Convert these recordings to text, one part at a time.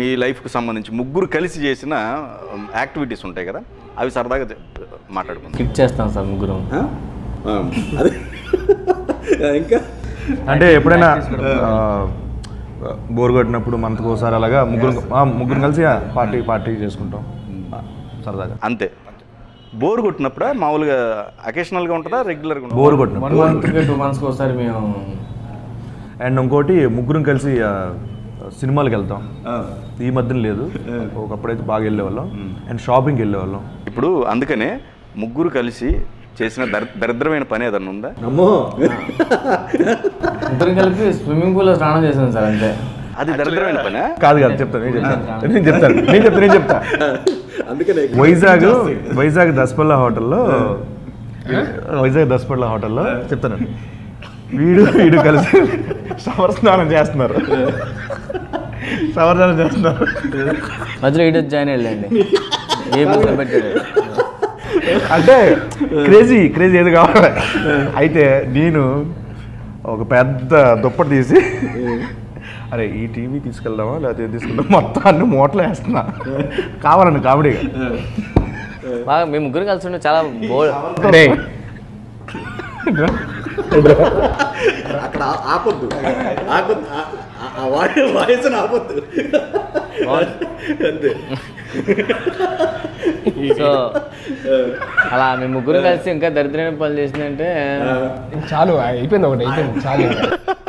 మీ లైఫ్కి సంబంధించి ముగ్గురు కలిసి చేసిన యాక్టివిటీస్ ఉంటాయి కదా అవి సరదాగా చె- మాట్లాడుకుందాం కిట్ చేస్తాం సార్ ముగ్గురు అదే ఇంకా అంటే ఎప్పుడైనా బోర్ కొట్టినప్పుడు మనకు ఒకసారి అలాగా ముగ్గురు ఆ, ముగ్గురు కలిసి పార్టీ పార్టీ చేసుకుంటాం సరదాగా అంతే బోర్ కొట్టినప్పుడు మామూలుగా అకేషనల్గా ఉంటుందా రెగ్యులర్గా ఉంటుందా బోర్ కొట్టినప్పుడు వన్ మంత్కి టూ మంత్స్కి ఒకసారి మేము అండ్ ఇంకోటి ముగ్గురం కలిసి ఆ, సినిమాలకు వెళ్తాం ఈ మధ్యన లేదు ఒకప్పుడైతే బాగా వెళ్ళేవాళ్ళం అండ్ షాపింగ్కి వెళ్ళేవాళ్ళం ఇప్పుడు అందుకనే ముగ్గురు కలిసి చేసిన దరి దరిద్రమైన పని ఏదన్నా ఉందా అమ్మో ఇద్దరం కలిపి స్విమ్మింగ్ పూల్లో స్నానం చేసాం సార్ అంతే అది దరిద్రమైన పని కాదు కాదు చెప్తాను నేను చెప్తాను నేను చెప్తాను నేను చెప్తాను నేను చెప్తా అందుకనే వైజాగ్ వైజాగ్ దసపల్ల హోటల్లో వైజాగ్ దసపల్ల హోటల్లో చెప్తాను వీడు వీడు కలిసి షవర్ స్నానం చేస్తున్నారు షవర్ స్నానం చేస్తున్నారు మధ్యలో ఇటు జాయిన్ వెళ్ళండి ఏ బుక్లో పెట్టాడు అంటే క్రేజీ క్రేజీ ఏది కావాలి అయితే నేను ఒక పెద్ద దుప్పటి తీసి అరే ఈ టీవీ తీసుకెళ్దామా లేకపోతే ఇది తీసుకెళ్దాం మొత్తం అన్ని మూటలు వేస్తున్నా కావాలండి కామెడీగా బాగా మేము ముగ్గురు కలిసి ఉంటే చాలా బోల్ అక్కడ ఆ- ఆపొద్దు ఆపొద్దు ఆ- ఆ- ఆ వాయి వాయిస్ ఆపొద్దు అంతే సో అలా మేము ముగ్గురు కలిసి ఇంకా దరిద్రమైన పనులు చేసిందంటే చాలు అయిపోయింది ఒకటి అయిపోయింది చాలు ఇంకా.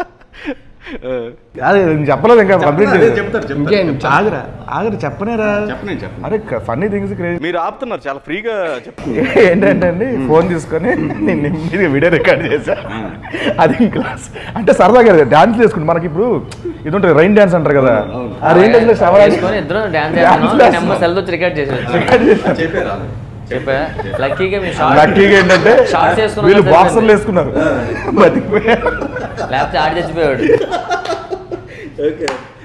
అదే నేను చెప్పలేదు ఇంకా కంప్లీట్ అదే చెప్తారు చెప్తారు ఇంకేం చా- ఆగరా ఆగరా చెప్పనేరా చెప్పనే చెప్పను అరే ఫన్నీ థింగ్స్ క్రేజీ మీరు ఆపుతున్నారు చాలా ఫ్రీగా చెప్తున్నారు ఏంటంటే అండి ఫోన్ తీసుకొని నేను నెమ్మదిగా వీడియో రికార్డ్ చేశా అది క్లాస్ అంటే సరదాగా డాన్స్ చేసుకుంటే మనకి ఇప్పుడు ఇది ఉంటుంది రైన్ డాన్స్ అంటారు కదా ఆ రైన్ డాన్స్ లో షవర్ చేసుకొని ఇద్దరు డాన్స్ Dance చేస్తాను చేస్తున్నాం. నెంబర్ సెల్ వచ్చి రికార్డ్ చేసి రికార్డ్ చేశాను చెప్పారా చెప్పా లక్కీగా మీ షార్ట్ లక్కీగా ఏంటంటే షార్ట్స్ వేసుకున్నా వీళ్ళు సరిపోయింది. బాక్సర్లు వేసుకున్నారు బతికిపోయారు లేకపోతే ఆడి చచ్చిపోయాడు ఓకే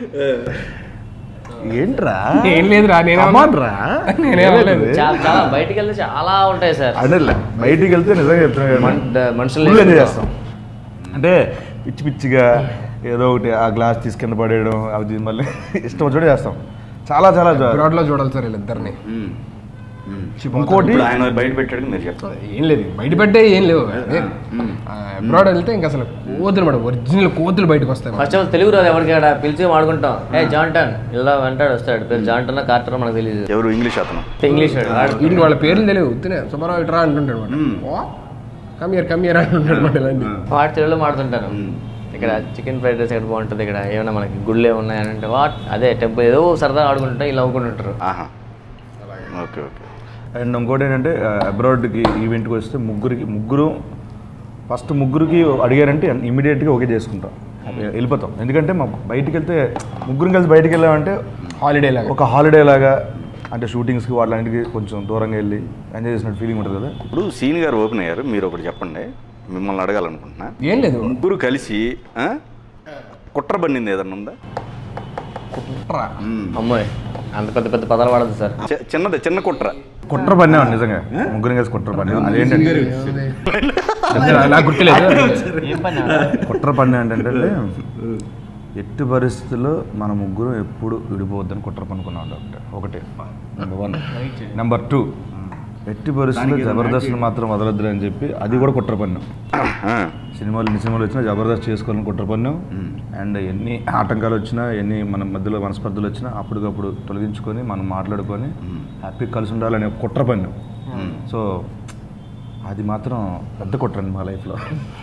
ఏంట్రా ఏం లేదురా నేనే Come on రా నేనే అనలేదు. చాలా చాలా బయటికి వెళ్తే చాలా ఉంటాయి సార్ అంటే బయటికి వెళ్తే నిజంగా చెప్తున్నా మన్- ద- మనుషుల్ని ఫుల్ ఎంజాయ్ చేస్తాం అంటే పిచ్చి పిచ్చిగా ఏదో ఒకటి ఆ గ్లాస్ తీసుకెళ్ళి పడేయడం అది మళ్ళీ ఇష్టం వచ్చి చేస్తాం చాలా చాలా జా- అబ్రాడ్ లో చూడాలి సార్ వీళ్ళిద్దరిని ఇంకోటి ఇప్పుడు ఆయన బయట పెట్టాడు మీరు చెప్తారు ఏం లేదు బయట పెట్టే ఏం లేవు అదే అబ్రాడ్ వెళ్తే ఇంకా అసలు కోతులు మేడం ఒరిజినల్ కోతులు బయటకు వస్తాయి madam. First of all Telugu రాదు ఎవరికి ఆడ పిలిచి మాడుకుంటాం ఏ జాంటన్ ఇలా వెంటాడు వస్తాడు పేరు జాంటన్ కార్టర్ మనకు తెలియదు ఎవరు ఇంగ్లీష్ అతను ఇంగ్లీష్ వాడు. వాడు వీడికి వాళ్ళ పేర్లు తెలియదు ఉత్తినే సుబ్బారావు ఇట్రా అంటుంటాడు అనమాట కమియర్ కమియర్ అంటుంటాడు అనమాట ఇలాంటి వాడు తెలుగులో మాడుతుంటారు ఇక్కడ చికెన్ ఫ్రైడ్ రైస్ ఎక్కడ బాగుంటుంది ఇక్కడ ఏమైనా మనకి గుళ్ళు ఏమున్నాయి అని అంటే వాట్ అదే టెంపుల్ ఏదో సరదా ఆడుకుంటుంటే ఇలా అవ్వుకుంటుంటారు ఆహా ఓకే ఓకే అండ్ ఇంకోటి ఏంటంటే అబ్రాడ్కి ఈవెంట్కి వస్తే ముగ్గురికి ముగ్గురు ఫస్ట్ ముగ్గురికి అడిగారంటే ఇమీడియట్గా ఓకే చేసుకుంటాం వెళ్ళిపోతాం ఎందుకంటే మాకు బయటికి వెళ్తే ముగ్గురు కలిసి బయటికి వెళ్ళామంటే హాలిడే లాగా ఒక హాలిడే లాగా అంటే షూటింగ్స్కి వాటికి కొంచెం దూరంగా వెళ్ళి ఎంజాయ్ చేసినట్టు ఫీలింగ్ ఉంటుంది కదా ఇప్పుడు సీన్ గారు ఓపెన్ అయ్యారు మీరు ఒకటి చెప్పండి మిమ్మల్ని అడగాలనుకుంటున్నా ఏం లేదు ముగ్గురు కలిసి ఆ, కుట్ర బండింది ఏదన్నా ఉందా కుట్రా. అమ్మాయి అంత పెద్ద పెద్ద పదాలు వాడదు సార్ చి- చిన్నది చిన్న కుట్ర కుట్ర పన్నాం నిజంగా ముగ్గురు కలిసి కుట్ర పన్నాం అదేంటంటే నాకు గుర్తులేదు ఏం పని కుట్ర పన్ను ఏంటంటే ఎట్టి పరిస్థితుల్లో మన ముగ్గురు ఎప్పుడు విడిపోవద్దని కుట్ర పనుకున్నాం డాక్టర్ ఒకటి నెంబర్ వన్ నెంబర్ టూ ఎట్టి పరిస్థితుల్లో జబర్దస్త్ మాత్రం వదలొద్దు అని చెప్పి అది కూడా కుట్ర పన్ను ఆ, సినిమాలు ఎన్ని సినిమాలు వచ్చినా జబర్దస్త్ చేసుకోవాలని కుట్ర పన్ను అండ్ ఎన్ని ఆటంకాలు వచ్చినా ఎన్ని మన మధ్యలో మనస్పర్ధలు వచ్చినా అప్పటికప్పుడు తొలగించుకొని మనం మాట్లాడుకొని హ్యాపీ కలిసి ఉండాలనే ఒక కుట్ర పన్ను సో అది మాత్రం పెద్ద కుట్ర అండి మా లైఫ్లో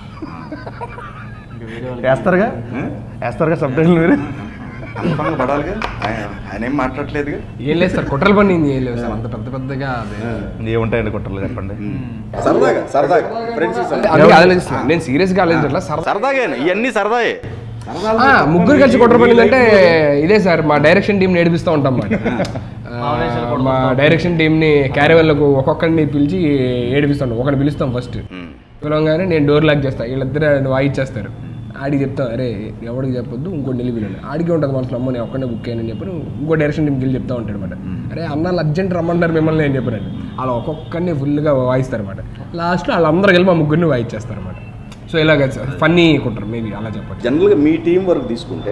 వేస్తారుగా వేస్తారుగా సబ్ టైటిల్ మీరు కన్ఫామ్గా పడాలిగా ఆయన ఆయన ఏం మాట్లాడలేదుగా ఏం లేదు సార్ కుట్రలు పండింది ఏం లేదు సార్ అంత పెద్ద పెద్దగా అదే ఏముంటాయండి కుట్రలు చెప్పండి సరదాగా సరదాగా ఫ్రెండ్స్ అందుకే ఆలోచిస్తున్నాను నేను సీరియస్ గా ఆలోచించట్లా సరదా సరదాగా ఇవన్నీ సరదాయే ఆ, ముగ్గురు కలిసి కుట్ర పడిందంటే ఇదే సార్ మా డైరెక్షన్ టీం నేర్పిస్తూ ఉంటాం మాట మా డైరెక్షన్ టీం ని క్యారవెన్లకు ఒక్కొక్కరిని పిలిచి ఏడిపిస్తాం ఒకరిని పిలుస్తాం ఫస్ట్ పిలవగానే నేను డోర్ లాక్ చేస్తా వీళ్ళిద్దరు వాయిచ్చేస్తారు ఆడికి చెప్తాం అరే ఎవరికి చెప్పొద్దు ఇంకోటి నిలిపినండి ఆడికి ఉంటుంది మనసులో అమ్మ నేను ఒక్కడే బుక్ అయ్యానని చెప్పి ఇంకో డైరెక్షన్ టీంకి వెళ్ళి చెప్తా ఉంటాడు అనమాట అరే అన్నాళ్ళు అర్జెంట్ రమ్మన్నారు మిమ్మల్ని అని చెప్పారండి అలా ఒక్కొక్కరిని ఫుల్గా వాయిస్తారు అనమాట లాస్ట్లో వాళ్ళందరూ కలిపి మా ముగ్గురిని వాయిచ్చేస్తారు అనమాట సో ఇలాగ ఫన్నీ కుట్టారు మేబీ అలా చెప్పచ్చు జనరల్గా మీ టీం వర్క్ తీసుకుంటే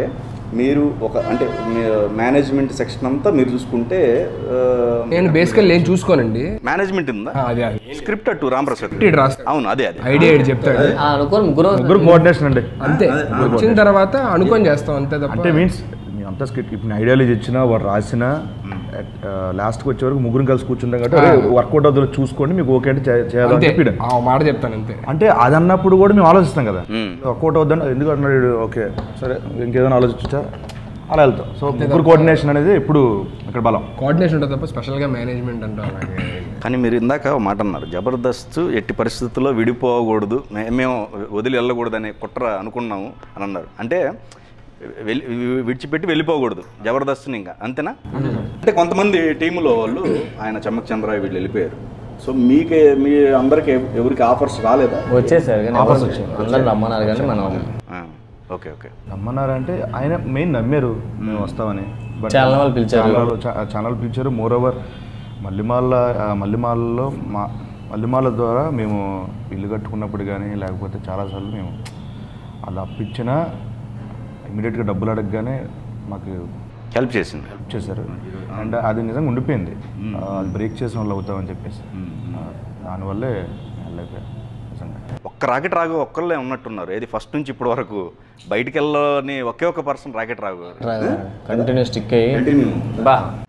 మీరు ఒక అంటే మేనేజ్మెంట్ సెక్షన్ అంతా మీరు చూసుకుంటే నేను బేసికల్ నేను చూసుకోనండి మేనేజ్మెంట్ ఉందా ఆ, అదే అది స్క్రిప్ట్ అటు రామప్రసాద్ ఇటు రాస్తాడు అవును అదే అదే ఐడియా ఇటు చెప్తాడు ఆ, అనుకోని ముగ్గురు ముగ్గురు కోఆర్డినేషన్ అండి అంతే వచ్చిన తర్వాత అనుకొని చేస్తాం అంతే తప్ప అంటే మీన్స్ మీ అంతా స్కిట్ ఇప్పుడు ఐడియాలజీ ఇచ్చినా వాడు రాసినా లాస్ట్కి వచ్చే వరకు ముగ్గురు కలిసి కూర్చుంటాం కాబట్టి వర్కౌట్ అవుతుందో చూసుకోండి మీకు ఓకే అంటే చే- చేయాలని అంతే చెప్పి ఆ మాట చెప్తాను అంతే అంటే అది అన్నప్పుడు కూడా మేము ఆలోచిస్తాం కదా మ్మ్. వర్కౌట్ అవుద్దని ఎందుకు అంటున్నాడు వీడు? ఓకే సరే ఇంకేదైనా ఆలోచించా అలా వెళ్తాం సో ముగ్గురు కోఆర్డినేషన్ అనేది ఎప్పుడు అక్కడ బలం కోఆర్డినేషన్ ఉంటుంది తప్ప స్పెషల్గా మేనేజ్మెంట్ అంటాం అలాగే కానీ మీరు ఇందాక ఒక మాట అన్నారు జబర్దస్త్ ఎట్టి పరిస్థితుల్లో విడిపోకూడదు మే- మేము వదిలి వెళ్ళకూడదు అనే కుట్ర అనుకున్నాము అని అన్నారు అంటే వెళ్ళి వి- విడిచిపెట్టి వెళ్ళిపోకూడదు జబర్దస్త్ని ఇంకా అంతేనా అంటే కొంతమంది టీములో వాళ్ళు ఆయన చమ్మక్ చంద్రాయ్ వీళ్ళు వెళ్ళిపోయారు సో మీకే మీ అందరికి ఎవ- ఎవరికి ఆఫర్స్ రాలేదా వచ్చేసారు కానీ ఎవరు అందరు రమ్మన్నారు కానీ మనం ఆ, ఓకే ఓకే నమ్మన్నారంటే ఆయన మెయిన్ నమ్మారు మేము వస్తామని But చాలా వాళ్ళు పిలిచారు. ఛానల్ చా- ఛానల్ పిలిచారు మోర్ ఓవర్ మల్లిమాల ఆ, మల్లిమాలలో మా మల్లిమాల ద్వారా మేము ఇల్లు కట్టుకున్నప్పుడు కానీ లేకపోతే చాలాసార్లు మేము అది అప్పించినా ఇమీడియట్గా డబ్బులు అడగగానే మాకు హెల్ప్ చేసింది హెల్ప్ చేశారు అండ్ అది నిజంగా ఉండిపోయింది ఆ, అది బ్రేక్ చేసిన వాళ్ళు అవుతామని చెప్పేసి ఆ, దానివల్లే వెళ్ళైపోయారు నిజంగా ఒక్క రాకెట్ రాగు ఒక్కళ్ళే ఉన్నట్టున్నారు ఏది ఫస్ట్ నుంచి ఇప్పటి వరకు బయటికి వెళ్ళని ఒకే ఒక పర్సన్ రాకెట్ రాగు కంటిన్యూ స్టిక్ అయ్యి బా